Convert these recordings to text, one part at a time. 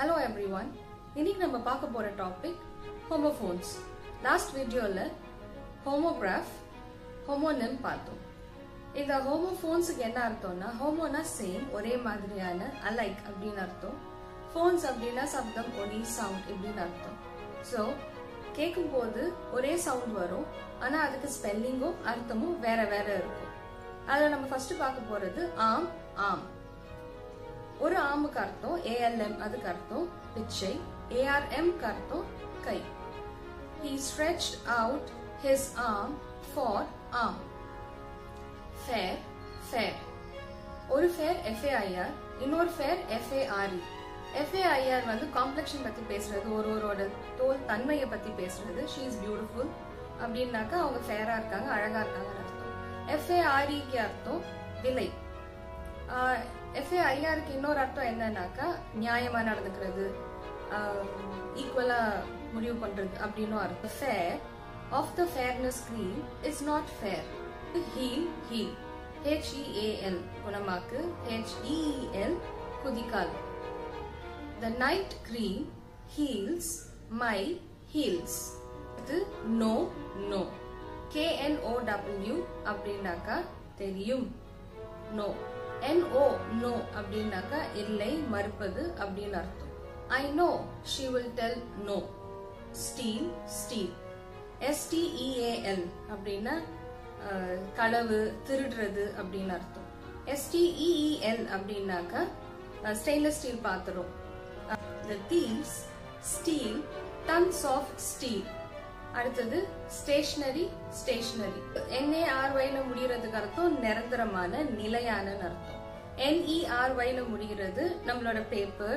hello every one இன்னைக்கு நம்ம பார்க்க போற டாபிக் ஹோமோஃபோன்ஸ் லாஸ்ட் வீடியோல ஹோமோகிராஃப் ஹோமோனிம் பார்த்தோம் இந்த ஹோமோஃபோன்ஸுக்கு என்ன அர்த்தம்னா ஹோமோனா சேம் ஒரே மாதிரியான அலைக் அப்படின்னு அர்த்தம் ஃபோன்ஸ் அப்படின்னா சப்தம் ஒலி சவுண்ட் இப்படின்னு அர்த்தம் ஸோ கேட்கும்போது ஒரே சவுண்ட் வரும் ஆனா அதுக்கு ஸ்பெல்லிங்கும் அர்த்தமும் வேற வேற இருக்கும் அதில் நம்ம ஃபர்ஸ்ட் பார்க்க போறது ஆம் ஆம் ஒரு ஆமுக்கு அர்த்தம் ஏஎல்எம் அதுக்கு அர்த்தம் பிச்சை ஏஆர்எம் அர்த்தம் கை he stretched out his arm for arm fair fair ஒரு ஃபேர் எஃப்ஏஐஆர் இன்னொரு ஃபேர் எஃப்ஏஆர்இ எஃப்ஏஐஆர் வந்து காம்ப்ளெக்ஷன் பத்தி பேசுறது ஒருவரோட தோல் தன்மையை பத்தி பேசுறது ஷீ இஸ் பியூட்டிஃபுல் அப்படின்னாக்கா அவங்க ஃபேரா இருக்காங்க அழகா இருக்காங்கன்னு அர்த்தம் எஃப்ஏஆர்இக்கு அர்த்தம் விலை எஃப்ஏஐஆருக்கு இன்னொரு அர்த்தம் என்னன்னாக்கா நியாயமா நடந்துக்கிறது ஈக்குவலா முடிவு பண்றது அப்படின்னு அர்த்தம் fair of the fairness cream is not fair heal heal H E A L குணமாக்கு ஹெச்இஎல் குதிக்கால் the night cream heals my heels இது நோ நோ கேஎன்ஓடபிள்யூ அப்படின்னாக்கா தெரியும் நோ என்ஓ நோ அப்படின்னாக்கா இல்லை மறுப்பது அப்படின்னு அர்த்தம் I know she will tell no steal steal S T E A L அப்படின்னா களவு திருடுறது அப்படின்னு அர்த்தம் எஸ்டிஇஇஎல் அப்படின்னாக்கா ஸ்டெயின்லெஸ் ஸ்டீல் பாத்திரம் the thieves steal tons of steel அடுத்தது ஸ்டேஷனரி ஸ்டேஷனரி என்ஏஆர்ஒய்ல முடிகிறதுக்கு அர்த்தம் நிரந்தரமான நிலையான அர்த்தம் என்இஆர்ஒய்ல முடிகிறது நம்மளோட paper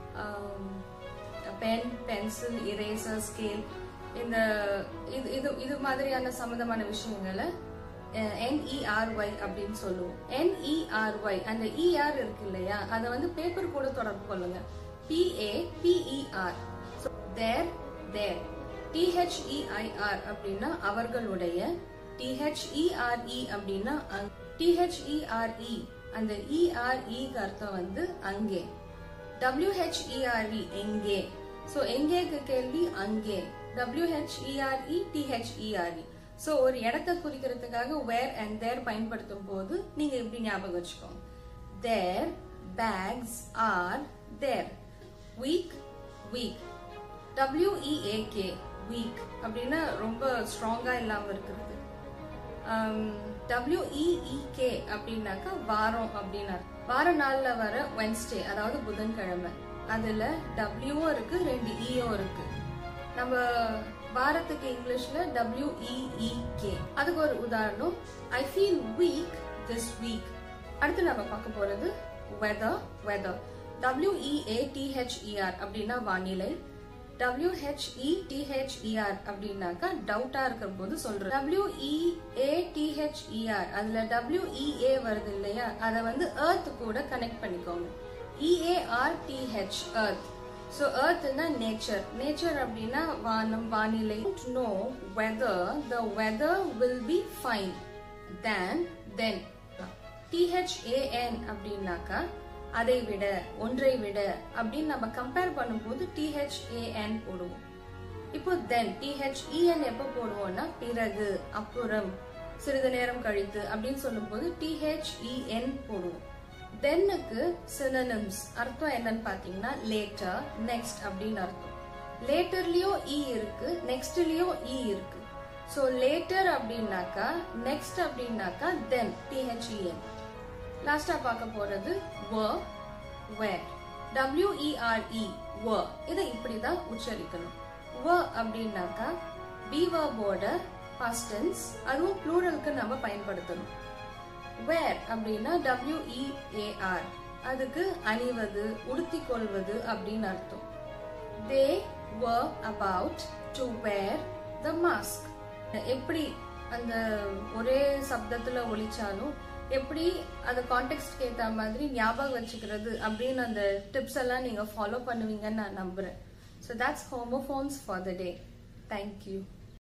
pen pencil eraser scale இந்த இது இது இது மாதிரியான சம்பந்தமான விஷயங்களை என்இஆர்ஒய் அப்படின்னு சொல்லுவோம் என்இஆர்ஒய் அந்த இஆர் இருக்கு இல்லையா அதை வந்து பேப்பர் கூட தொடர்பு கொள்ளுங்க பிஏ பிஇஆர் தேர் தேர் டிஹெச்இஐஆர் அப்படின்னா அவர்களுடைய டிஹெச்இஆர்இ அப்படின்னா டிஹெச்இஆர்இ அந்த இஆர்இக்கு அர்த்தம் வந்து அங்கே டபிள்யூஹெச்இஆர்இ எங்கே சோ எங்கேக்கு கேள்வி அங்கே டபிள்யூஹெச்இஆர்இ டிஹெச்இஆர்இ சோ ஒரு இடத்தை குறிக்கிறதுக்காக வேர் அண்ட் தேர் பயன்படுத்தும் போது நீங்க எப்படி ஞாபகம் வச்சுக்கோங்க their bags are there weak weak W E A K weak அப்படின்னா ரொம்ப ஸ்ட்ராங்கா இல்லாம இருக்கிறது டபிள்யூஇஇகே அப்படின்னாக்கா வாரம் அப்படின்னு வார நாள்ல வர வென்ஸ்டே அதாவது புதன்கிழமை அதுல டபிள்யூவும் இருக்கு ரெண்டு இயும் இருக்கு நம்ம வாரத்துக்கு இங்கிலீஷ்ல டபிள்யூஇஇகே அதுக்கு ஒரு உதாரணம் I feel weak this week அடுத்து நம்ம பார்க்க போறது வெதர் வெதர் டபிள்யூஇஏடிஹெச்இஆர் அப்படின்னா வானிலை டபிள்யூஹெச்இடிஹெச்இஆர் அப்படின்னாக்கா டவுட்டா இருக்கிற போது சொல்றோம் டபிள்யூஇஏடிஹெச்இஆர் அதுல டபிள்யூஇஏ வருது இல்லையா அதை வந்து எர்த் கூட கனெக்ட் பண்ணிக்கோங்க இஏஆர்டிஹெச் எர்த் ஸோ எர்த்னா நேச்சர் நேச்சர் அப்படின்னா வானம் வானிலை no weather the weather will be fine than then T H A N அப்படின்னாக்கா அதை விட ஒன்றை விட அப்படின்னு நம்ம கம்பேர் பண்ணும்போது டிஹெச்ஏஎன் போடுவோம் இப்போ தென் டிஹெச்இஎன் எப்ப போடுவோம்னா பிறகு அப்புறம் சிறிது நேரம் கழித்து அப்படின்னு சொல்லும்போது டிஹெச்இஎன் போடுவோம் தென்னுக்கு சினனிம்ஸ் அர்த்தம் என்னன்னு பாத்தீங்கன்னா லேட்டர் நெக்ஸ்ட் அப்படின்னு அர்த்தம் லேட்டர்லயும் இ இருக்கு நெக்ஸ்ட்லயும் இ இருக்கு ஸோ லேட்டர் அப்படின்னாக்கா நெக்ஸ்ட் அப்படின்னாக்கா தென் டிஹெச்இஎன் லாஸ்டா பார்க்க போறது வ வேர் டபிள்யூஇஆர்இ வ இதை இப்படிதான் உச்சரிக்கணும் வ அப்படின்னாக்கா பி வர்போட பாஸ்டன்ஸ் அதுவும் ப்ளூரலுக்கு நம்ம பயன்படுத்தணும் வேர் அப்படின்னா டபிள்யூஇஏஆர் அதுக்கு அணிவது உடுத்திக் கொள்வது அப்படின்னு அர்த்தம் they were about to wear the mask எப்படி அந்த ஒரே சப்தத்துல ஒழிச்சாலும் எப்படி அந்த கான்டெக்ட் ஏத்த மாதிரி ஞாபகம் வச்சுக்கிறது அப்படின்னு அந்த டிப்ஸ் எல்லாம் நீங்க ஃபாலோ பண்ணுவீங்கன்னு நான் நம்புறேன் so that's homophones for the day thank you